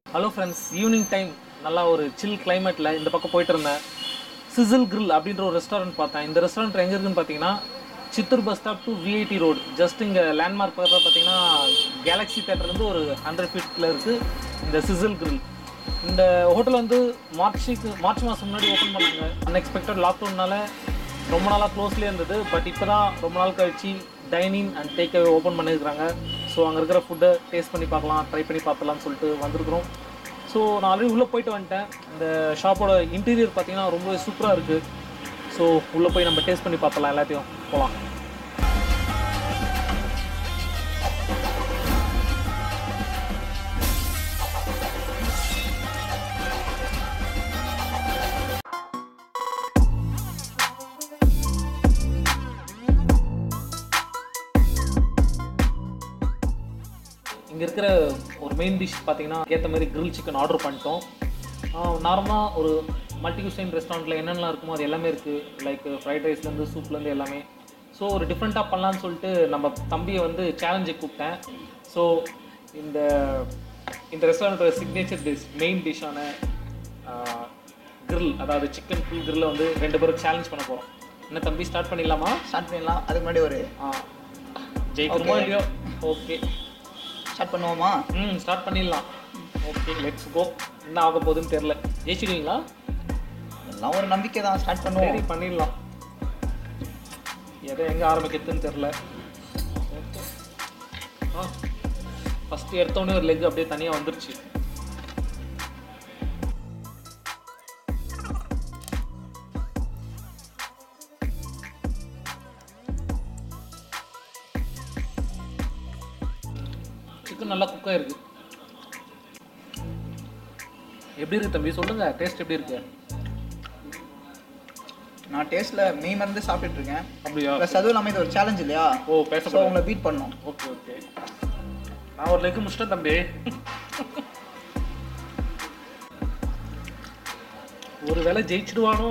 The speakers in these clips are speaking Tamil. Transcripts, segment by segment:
ஹலோ ஃப்ரெண்ட்ஸ் ஈவினிங் டைம் நல்லா ஒரு சில் கிளைமேட்டில் இந்த பக்கம் போயிட்டு இருந்தேன் சிசில் grill அப்படின்ற ஒரு ரெஸ்டாரண்ட் பார்த்தேன் இந்த ரெஸ்டாரண்ட் எங்கே இருக்குன்னு பார்த்தீங்கன்னா Chittoor bus stop to VIT road just இங்கே லேண்ட்மார்க் பக்கத்தில் பார்த்தீங்கன்னா கேலக்ஸி தேட்டர்லேருந்து ஒரு ஹண்ட்ரட் ஃபீட்டில் இருக்குது இந்த சிசில் grill இந்த ஹோட்டல் வந்து மார்ச்சுக்கு மார்ச் மாதம் முன்னாடி ஓப்பன் பண்ணாங்க அன்எக்ஸ்பெக்டட் லாக்டவுன்னால ரொம்ப நாளாக க்ளோஸ்லேயே இருந்தது பட் இப்போ தான் ரொம்ப நாள் கழிச்சு dining and take away open பண்ணியிருக்காங்க ஸோ அங்கே இருக்கிற ஃபுட்டை டேஸ்ட் பண்ணி பார்க்கலாம் ட்ரை பண்ணி பார்க்கலாம்னு சொல்லிட்டு வந்திருக்கிறோம் ஸோ நான் ஆல்ரெடி உள்ளே போயிட்டு வந்துட்டேன் இந்த ஷாப்போட இன்டீரியர் பார்த்தீங்கன்னா ரொம்பவே சூப்பராக இருக்குது ஸோ உள்ளே போய் நம்ம டேஸ்ட் பண்ணி பார்க்கலாம் எல்லாத்தையும் போகலாம் இங்கே இருக்கிற ஒரு மெயின் டிஷ் பார்த்தீங்கன்னா ஏற்ற மாதிரி grill சிக்கன் ஆர்டர் பண்ணிட்டோம் நார்மலாக ஒரு மல்டி குஸ்டைன் ரெஸ்டாரண்ட்டில் என்னென்னலாம் இருக்குமோ அது எல்லாமே இருக்குது லைக் ஃப்ரைட் ரைஸ்லேருந்து சூப்லேருந்து எல்லாமே ஸோ ஒரு டிஃப்ரெண்ட்டாக பண்ணலான்னு சொல்லிட்டு நம்ம தம்பியை வந்து சேலஞ்சுக்கு கூப்பிட்டேன் ஸோ இந்த இந்த ரெஸ்டாரண்ட்டோட சிக்னேச்சர் டிஷ் மெயின் டிஷ்ஷான grill அதாவது சிக்கன் ஃபுல் கிரில்லை வந்து ரெண்டு பேரும் சேலஞ்ச் பண்ண போகிறோம் என்ன தம்பி ஸ்டார்ட் பண்ணிடலாமா ஸ்டார்ட் பண்ணிடலாம் அதுக்கு முன்னாடி ஒரு ஆ ஜெயிக்கணுமோ Okay. இல்லையோ ஓகே ஸ்டார்ட் பண்ணுவோமா ம் ஸ்டார்ட் பண்ணிடலாம் ஓகே லெட்ஸ் கோ என்ன ஆக போகுதுன்னு தெரில ஜெயிச்சிடுவீங்களா எல்லாம் ஒரு நம்பிக்கை தான் ஸ்டார்ட் சரி பண்ணுவோம் பண்ணிடலாம் எதை எங்கே ஆரம்பிக்கிறதுன்னு தெரில ஆ ஃபஸ்ட்டு எடுத்தோடனே ஒரு லெக் அப்படியே தனியாக வந்துருச்சு சிக்கன் நல்லா குக் ஆயிருக்கு எப்படி இருக்கு தம்பி சொல்லுங்க டேஸ்ட் எப்படி இருக்கு நான் டேஸ்ட்ல மெய் மறந்து சாப்பிட்டுட்டு இருக்கேன் அப்படியா ப்ளஸ் அதுவும் இல்லாமல் இது ஒரு சேலஞ்ச் இல்லையா ஓ ஸோ பேசக்கூடாது உங்களை பீட் பண்ணோம் ஓகே ஓகே நான் ஒரு லெக் முடிச்சிட்டேன் தம்பி ஒரு வேளை ஜெயிச்சிடுவானோ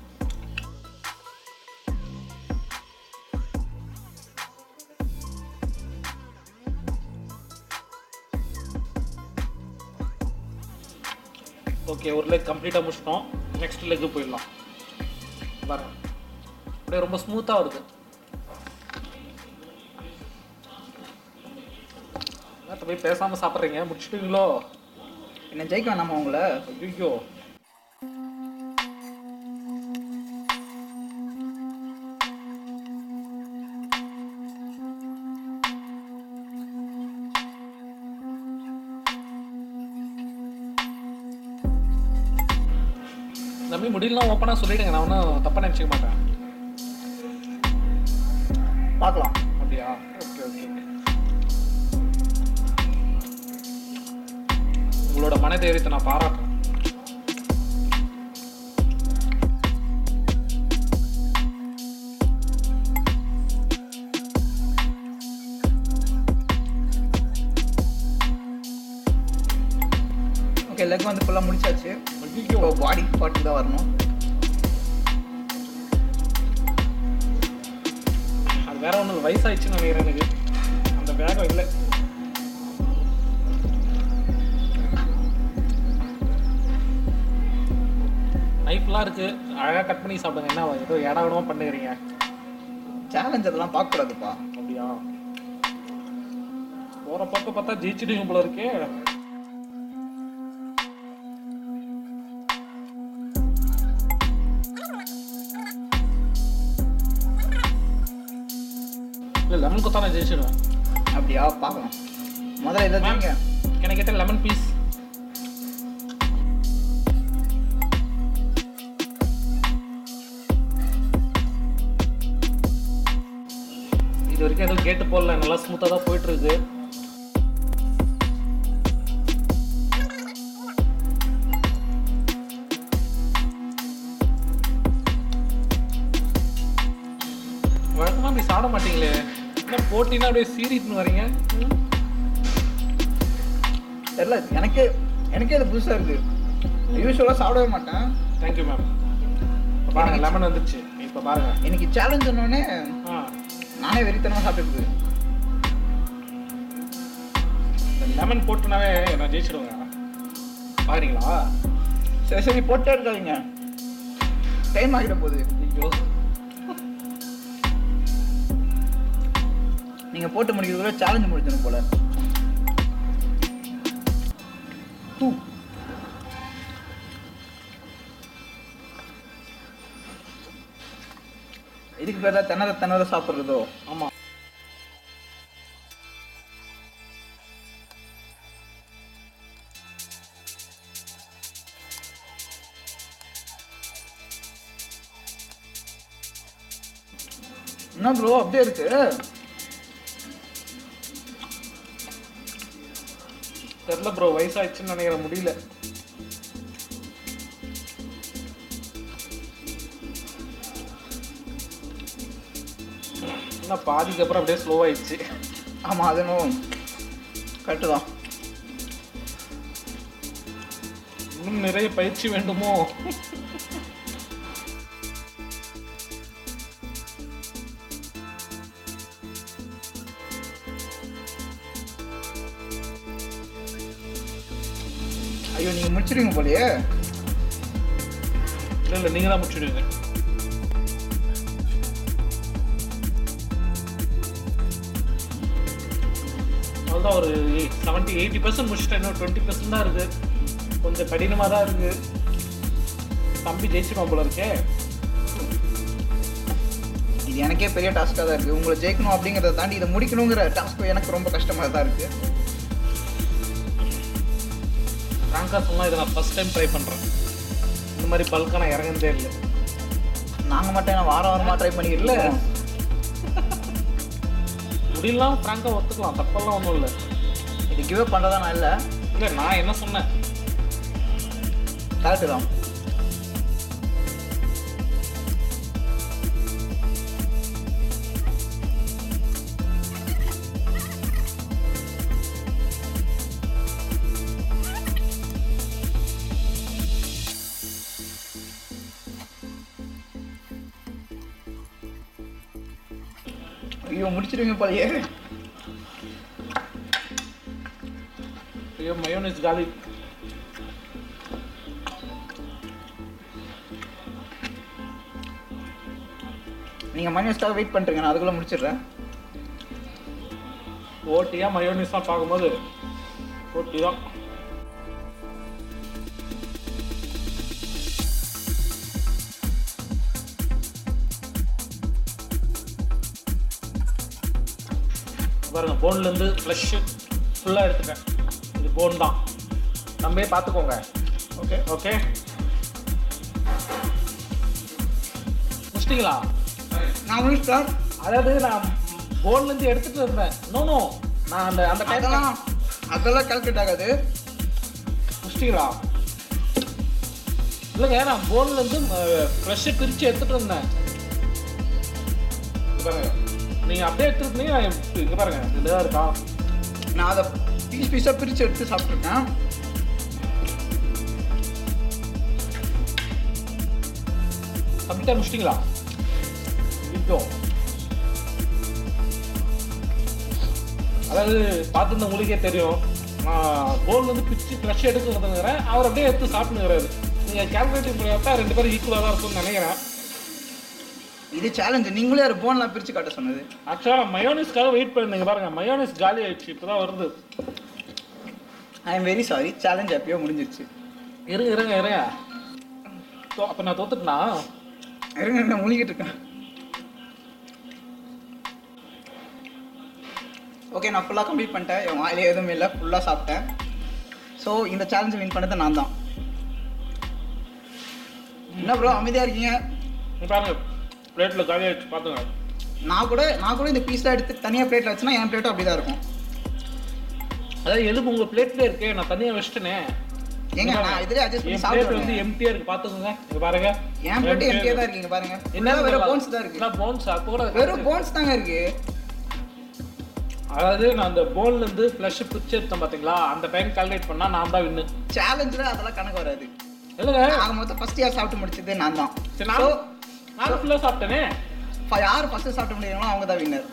ஓகே ஒரு லெக் கம்ப்ளீட்டாக முடிச்சிட்டோம் நெக்ஸ்ட் லெக்கு போயிடலாம் பாருங்க அப்படியே ரொம்ப ஸ்மூத்தாக வருது என்னத்த போய் பேசாம சாப்பிட்றீங்க முடிச்சிட்டீங்களோ என்ன ஜெயிக்க வேணாமா உங்களை ஐயோ தம்பி முடியலாம் ஓப்பனாக சொல்லிடுங்க நான் ஒன்றும் தப்பாக நினச்சிக்க மாட்டேன் பார்க்கலாம் அப்படியா ஓகே ஓகே உங்களோட மனதைரியத்தை நான் பாராட்டுறேன் ஓகே லெக் வந்து ஃபுல்லாக முடிச்சாச்சு ஐயோ இப்போ பாடி பார்ட்டு தான் வரணும் அது வேற ஒன்று வயசாயிடுச்சுன்னு நினைக்கிறேன் எனக்கு அந்த வேகம் இல்லை நைஃப்லாம் இருக்கு அழகாக கட் பண்ணி சாப்பிடுங்க என்ன ஏதோ ஏடா விடமா பண்ணுகிறீங்க சேலஞ்ச் அதெல்லாம் பார்க்கக்கூடாதுப்பா அப்படியா போற பக்கம் பார்த்தா ஜெயிச்சிடுங்க போல இருக்கே இல்லை லெமன் கொத்தா நான் ஜெயிச்சிடுவேன் அப்படியா பார்க்கலாம் முதல்ல இதை மேம் தீங்க கேன் கெட்ட லெமன் பீஸ் இது வரைக்கும் எதுவும் கேட்டு போடல நல்லா ஸ்மூத்தாக தான் போயிட்டு இருக்கு வழக்கமாக அப்படி சாப்பிட மாட்டீங்களே என்ன போட்டினா அப்படியே சீரிட்டுன்னு வரீங்க ம்? தெரியல எனக்கு எனக்கே இது புதுசாக இருக்கு யூஸ்வலாக சாப்பிடவே மாட்டேன் தேங்க்யூ மேம் இப்போ பாருங்க லெமன் வந்துருச்சு இப்போ பாருங்க இன்னைக்கு சேலஞ்ச் சொன்னோடனே ஆ நானே வெறித்தனமாக சாப்பிட்டுருக்கு இந்த லெமன் போட்டுனாவே நான் ஜெயிச்சிடுவேங்க பாக்குறீங்களா சரி சரி போட்டே இருக்காதீங்க டைம் ஆகிட போகுது ஐயோ நீங்க போட்டு முடிக்கிறதுக்குள்ள சேலஞ்ச் முடிச்சிடும் போல டூ இதுக்கு பேர் தான் திணற திணற சாப்பிட்றதோ ஆமா என்ன ப்ரோ அப்படியே இருக்கு தெரியல ப்ரோ வயசாயிடுச்சுன்னு நினைக்கிறேன் முடியல என்ன பாதிக்கு அப்புறம் அப்படியே ஸ்லோ ஆயிடுச்சு ஆமா அது இன்னும் கரெக்டு தான் இன்னும் நிறைய பயிற்சி வேண்டுமோ ஐயோ நீங்க முடிச்சிடுவீங்க போலயே இல்ல இல்ல நீங்க தான் முடிச்சுடுவீங்க அதுதான் ஒரு செவன்ட்டி எயிட்டி பர்சன்ட் முடிச்சுட்டேன் இன்னும் டுவெண்ட்டி பர்சன்ட் தான் இருக்கு கொஞ்சம் கடினமாக தான் இருக்கு தம்பி ஜெயிச்சிடுவான் போல இருக்கே இது எனக்கே பெரிய டாஸ்க்காக தான் இருக்கு உங்களை ஜெயிக்கணும் அப்படிங்கிறத தாண்டி இதை முடிக்கணுங்கிற டாஸ்க் எனக்கு ரொம்ப கஷ்டமாக தான் இருக்கு ஃப்ராங்கா சொன்னா இதை நான் ஃபர்ஸ்ட் டைம் ட்ரை பண்றேன் இந்த மாதிரி பல்கா நான் இறங்குனதே இல்லை நாங்க மட்டும் என்ன வாரம் வாரமா ட்ரை பண்ணிக்கிட்டு இல்ல. இருக்கோம் முடியலாம் ஃப்ராங்கா ஒத்துக்கலாம் தப்பெல்லாம் ஒன்றும் இல்லை இது கிவ் அப் பண்ணுறதா நான் இல்லை இல்லை நான் என்ன சொன்னேன் கரெக்டு தான் ஐயோ முடிச்சிடுவீங்க போலயே ஐயோ மயோனிஸ் காலி நீங்க மைனஸ்க்காக வெயிட் பண்றீங்க நான் அதுக்குள்ள முடிச்சிடுறேன் ஓட்டியா மயோனிஸ் தான் பார்க்கும்போது ஓட்டி தான் பாருங்க போன்லேருந்து ஃப்ளஷ்ஷு ஃபுல்லாக எடுத்துட்டேன் இது போன் தான் நம்பே பார்த்துக்கோங்க ஓகே ஓகே முடிச்சிட்டிங்களா நான் முடிச்சிட்டேன் அதாவது நான் போன்லேருந்து எடுத்துட்டு இருந்தேன் நோ நோ நான் அந்த அந்த டைம் அதெல்லாம் அதெல்லாம் கால்குலேட் ஆகாது முடிச்சிட்டீங்களா இல்லைங்க நான் போன்லேருந்து ஃப்ரெஷ்ஷை பிரித்து எடுத்துட்டு இருந்தேன் இங்க பாருங்க நீங்கள் அப்படியே எடுத்துட்டு இருந்தீங்க நான் இங்க பாருங்க இதில் தான் இருக்கா நான் அதை பீஸ் பீஸாக பிரித்து எடுத்து சாப்பிட்ருக்கேன் கம்ப்ளீட்டாக முடிச்சிட்டிங்களா இப்போ அதாவது பார்த்துருந்த உங்களுக்கே தெரியும் நான் போல் வந்து பிச்சு ஃப்ரெஷ் எடுக்கிறதுங்கிறேன் அவர் அப்படியே எடுத்து சாப்பிட்டுங்கிறாரு நீங்கள் கேல்குலேட்டிங் பண்ணி பார்த்தா ரெண்டு பேரும் ஈக்குவலாக தான் இருக்கும்னு நினைக்கிறேன் இது சேலஞ்சு நீங்களே ஒரு போன்லாம் பிரித்து காட்ட சொன்னது ஆக்சுவலாக மயோனிஸ்க்காக வெயிட் பண்ணிருந்தீங்க பாருங்க மயோனிஸ் காலி ஆயிடுச்சு இப்போ தான் வருது I am very sorry challenge எப்பயோ முடிஞ்சிருச்சு இருங்க இருங்க இருங்க தோ அப்போ நான் தோத்துட்டேனா இருங்க இருங்க முழுகிட்டு இருக்கேன் ஓகே நான் ஃபுல்லாக கம்ப்ளீட் பண்ணிட்டேன் என் வாயில எதுவும் இல்லை ஃபுல்லாக சாப்பிட்டேன் ஸோ இந்த சேலஞ்சை வின் பண்ணது நான் தான் என்ன ப்ரோ அமைதியாக இருக்கீங்க இங்க பாருங்க பிளேட்டில் காலி ஆயிடுச்சு பார்த்துங்க நான் கூட நான் கூட இந்த பீஸ்லாம் எடுத்து தனியாக பிளேட்டில் வச்சுனா என் பிளேட்டும் அப்படி தான் இருக்கும் அதாவது எலும்பு உங்கள் பிளேட்லேயே இருக்கு நான் தனியாக வச்சிட்டேனே ஏங்க நான் இதிலே அட்ஜஸ்ட் பண்ணி என் பிளேட் வந்து சாப்பிடுவேன் எம்டியா இருக்கு பாத்துக்கோங்க இங்க பாருங்க என் பிளேட் எம்டியாக தான் இருக்கீங்க பாருங்க என்ன என்ன வெறும் போன்ஸ் தான் இருக்கு என்ன போன்ஸ் அப்போ கூட வெறும் போன்ஸ் தாங்க இருக்கு அதாவது நான் அந்த போன்ல இருந்து ஃப்ளஷ் பிரிச்சு எடுத்தேன் பாத்தீங்களா அந்த டைம் கால்குலேட் பண்ணா நான் தான் வின்னு சேலஞ்சில் அதெல்லாம் கணக்கு வராது இல்லைங்க ஆக மொத்தம் ஃபர்ஸ்ட் இயர் சாப்பிட்டு முடிச்சது நான் தான் சரி ஸோ நான் நானும் ஃபுல்லா சாப்பிட்டேனே யார் ஃபர்ஸ்ட் சாப்பிட்டு முடியுங்களோ அவங்க தான் வின்னர்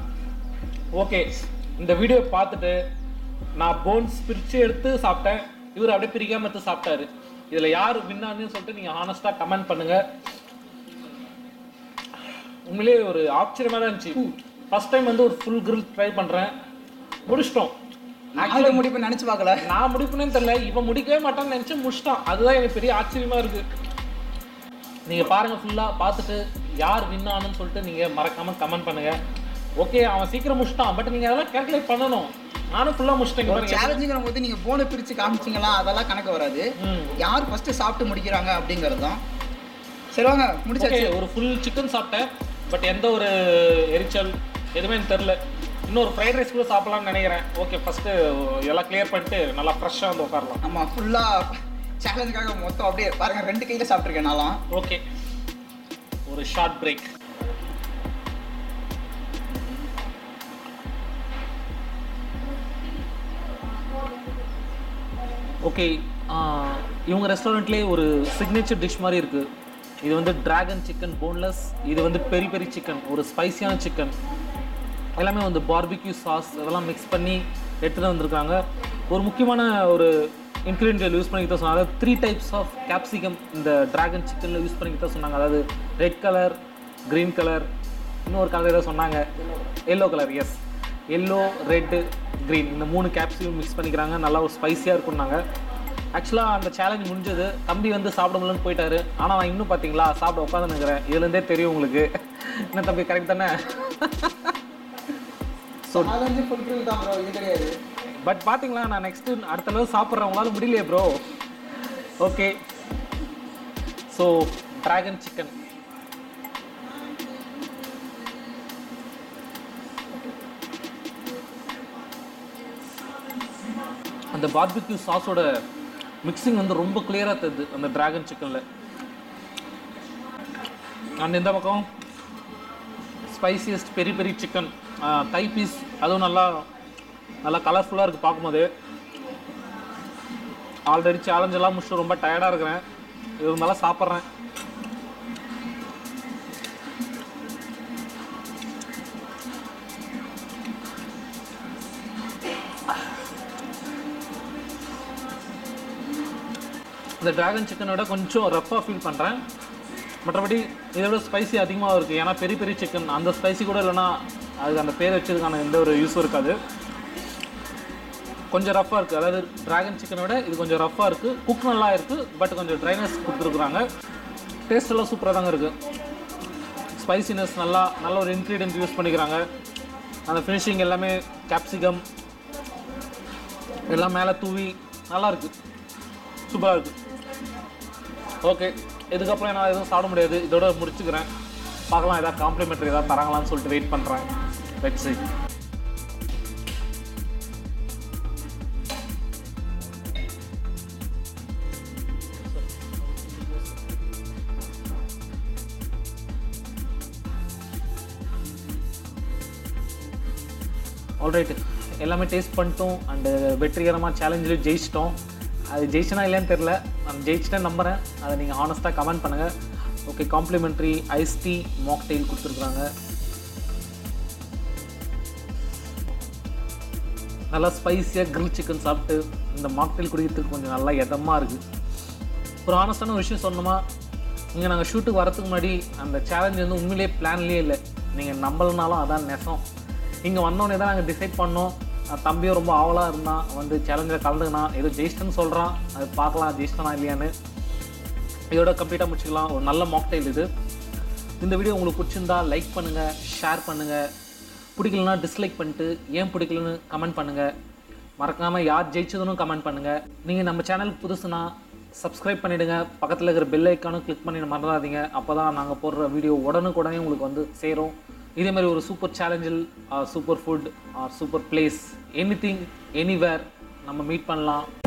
ஓகே இந்த வீடியோ பார்த்துட்டு நான் போன்ஸ் பிரிச்சு எடுத்து சாப்பிட்டேன் இவர் அப்படியே பிரிக்காம எடுத்து சாப்பிட்டாரு இதுல யார் வின்னான்னு சொல்லிட்டு நீங்க ஹானஸ்டா கமெண்ட் பண்ணுங்க உண்மையிலேயே ஒரு ஆச்சரியமா தான் இருந்துச்சு ஃபர்ஸ்ட் டைம் வந்து ஒரு ஃபுல் grill ட்ரை பண்றேன் முடிச்சிட்டோம் நாங்களே முடிப்பு நினைச்சு பார்க்கல நான் முடிப்புனே தெரியல இவன் முடிக்கவே மாட்டான்னு நினைச்சு முடிச்சிட்டான் அதுதான் எனக்கு பெரிய ஆச்சரியமா இருக்கு நீங்க பாருங்க ஃபுல்லா பார்த்துட்டு யார் வின் ஆனுன்னு சொல்லிட்டு நீங்க மறக்காம கமெண்ட் பண்ணுங்க ஓகே அவன் சீக்கிரம் முடிச்சிட்டான் பட் நீங்க அதெல்லாம் கால்குலேட் பண்ணணும் நானும் ஃபுல்லா முடிச்சிட்டேங்க ஒரு பாருங்க சேலஞ்சுங்கிற போது நீங்க போனை பிரிச்சு காமிச்சீங்களா அதெல்லாம் கணக்கு வராது ம். யார் ஃபர்ஸ்ட் சாப்பிட்டு முடிக்கிறாங்க அப்படிங்கிறது தான் சரி வாங்க ஓகே முடிச்சாச்சு ஒரு ஃபுல் சிக்கன் சாப்பிட்டேன் பட் எந்த ஒரு எரிச்சல் எதுவுமே எனக்கு தெரில இன்னொரு ஃப்ரைட் ரைஸ் கூட சாப்பிடலாம்னு நினைக்கிறேன் ஓகே ஃபர்ஸ்ட் எல்லாம் கிளியர் பண்ணிட்டு நல்லா ஃப்ரெஷ்ஷாக வந்து உட்காரலாம் நம்ம ஃபுல்லா சேலஞ்சுக்காக மொத்தம் அப்படியே பாருங்க ரெண்டு கையில சாப்பிட்டுருக்கேன் நான்லாம் ஓகே ஒரு ஷார்ட் பிரேக் ஓகே இவங்க ரெஸ்டாரண்ட்லேயே ஒரு சிக்னேச்சர் டிஷ் மாதிரி இருக்குது இது வந்து டிராகன் சிக்கன் போன்லெஸ் இது வந்து பெரி பெரி சிக்கன் ஒரு ஸ்பைசியான சிக்கன் எல்லாமே வந்து பார்பிக்யூ சாஸ் இதெல்லாம் மிக்ஸ் பண்ணி எடுத்துகிட்டு வந்திருக்காங்க ஒரு முக்கியமான ஒரு இன்க்ரீடியன்ட் யூஸ் பண்ணிக்கிட்ட சொன்னாங்க அதாவது த்ரீ டைப்ஸ் ஆஃப் கேப்சிகம் இந்த டிராகன் சிக்கனில் யூஸ் பண்ணிக்கிட்ட சொன்னாங்க அதாவது ரெட் கலர் க்ரீன் கலர் இன்னொரு கலர் ஏதோ சொன்னாங்க yellow colour yes yellow red green இந்த மூணு கேப்சிகம் மிக்ஸ் பண்ணிக்கிறாங்க நல்லா ஒரு ஸ்பைஸியாக இருக்கும்னாங்க ஆக்சுவலாக அந்த சேலஞ்ச் முடிஞ்சது தம்பி வந்து சாப்பிட முடியலன்னு போயிட்டாரு ஆனால் நான் இன்னும் பார்த்தீங்களா சாப்பிட உட்காந்து நிற்கிறேன் இதுலேருந்தே தெரியும் உங்களுக்கு என்ன தம்பி கரெக்ட் தானே சேலஞ்சு ஃபுல் கிரில் தான் ப்ரோ இது கிடையாது பட் பாத்தீங்களா நான் நெக்ஸ்ட் அடுத்த அளவு சாப்பிட்றேன் உங்களால முடியலையே bro okay so dragon chicken அந்த பார்பிக்யூ சாஸோட மிக்சிங் வந்து ரொம்ப கிளியராக தருது அந்த டிராகன் சிக்கனில் அண்ட் இந்த பக்கம் spiciest peri peri chicken thigh piece அதுவும் நல்லா நல்லா கலர்ஃபுல்லாக இருக்குது பார்க்கும்போது ஆல்ரெடி சேலஞ்ச் எல்லாம் முடிச்சுட்டு ரொம்ப டயர்டாக இருக்கிறேன் இருந்தாலும் சாப்பிட்றேன் இந்த டிராகன் சிக்கனோட கொஞ்சம் ரஃப்பாக ஃபீல் பண்ணுறேன் மற்றபடி இதை விட ஸ்பைசி அதிகமாக இருக்குது ஏன்னா பெரிய பெரிய சிக்கன் அந்த ஸ்பைசி கூட இல்லைன்னா அதுக்கு அந்த பேர் வச்சதுக்கான எந்த ஒரு யூஸும் இருக்காது கொஞ்சம் ரஃப்பாக இருக்குது அதாவது டிராகன் சிக்கனை விட இது கொஞ்சம் ரஃப்பாக இருக்குது குக் நல்லா இருக்குது பட் கொஞ்சம் ட்ரைனஸ் கொடுத்துருக்குறாங்க டேஸ்ட் எல்லாம் சூப்பராக தாங்க இருக்குது ஸ்பைசினஸ் நல்லா நல்ல ஒரு இன்க்ரீடியன்ட் யூஸ் பண்ணிக்கிறாங்க அந்த ஃபினிஷிங் எல்லாமே கேப்சிகம் எல்லாம் மேலே தூவி நல்லா இருக்குது சூப்பராக இருக்குது ஓகே இதுக்கப்புறம் என்னால் எதுவும் சாப்பிட முடியாது இதோட முடிச்சுக்கிறேன் பார்க்கலாம் ஏதாவது காம்ப்ளிமெண்ட்ரி ஏதாவது தராங்களான்னு சொல்லிட்டு வெயிட் பண்ணுறேன் வெட்ஸி ஆல்ரைட் எல்லாமே டேஸ்ட் பண்ணிட்டோம் அண்டு வெற்றிகரமாக சேலஞ்சில் ஜெயிச்சிட்டோம் அது ஜெயிச்சனா இல்லையான்னு தெரில நான் ஜெயிச்சிட்டேன் நம்புகிறேன் அதை நீங்கள் ஹானஸ்ட்டாக கமெண்ட் பண்ணுங்கள் okay complimentary ice tea mocktail கொடுத்துருக்குறாங்க நல்லா ஸ்பைஸியாக grill சிக்கன் சாப்பிட்டு இந்த மாக்டெயில் குடிக்கிறதுக்கு கொஞ்சம் நல்லா இதமாக இருக்குது ஒரு ஆனஸ்டான ஒரு விஷயம் சொன்னோமா இங்கே நாங்கள் ஷூட்டுக்கு வரதுக்கு முன்னாடி அந்த சேலஞ்ச் வந்து உண்மையிலேயே பிளான்லேயே இல்லை நீங்கள் நம்பலனாலும் அதான் நெசம் இங்கே வந்தோடனே தான் நாங்கள் டிசைட் பண்ணோம் அஹ் தம்பியும் ரொம்ப ஆவலாக இருந்தான் வந்து சேலஞ்சில் கலந்துக்கினான் ஏதோ ஜெயிச்சிட்டேன்னு சொல்கிறான் அது பார்க்கலாம் ஜெயிச்சிட்டானா இல்லையான்னு இதோட கம்ப்ளீட்டாக முடிச்சுக்கலாம் ஒரு நல்ல மாக்டைல் இது இந்த வீடியோ உங்களுக்கு பிடிச்சிருந்தா லைக் பண்ணுங்கள் ஷேர் பண்ணுங்கள் பிடிக்கலனா டிஸ்லைக் பண்ணிட்டு ஏன் பிடிக்கலன்னு கமெண்ட் பண்ணுங்கள் மறக்காமல் யார் ஜெயிச்சதுன்னு கமெண்ட் பண்ணுங்கள் நீங்கள் நம்ம சேனலுக்கு புதுசுனா சப்ஸ்கிரைப் பண்ணிவிடுங்க பக்கத்தில் இருக்கிற பெல் ஐக்கானும் கிளிக் பண்ணிட மறந்துடாதீங்க அப்போ தான் நாங்கள் போடுற வீடியோ உடனுக்குடனே உங்களுக்கு வந்து சேரும் இதே மாதிரி ஒரு சூப்பர் சேலஞ்சில் super food or super place anything anywhere நம்ம மீட் பண்ணலாம்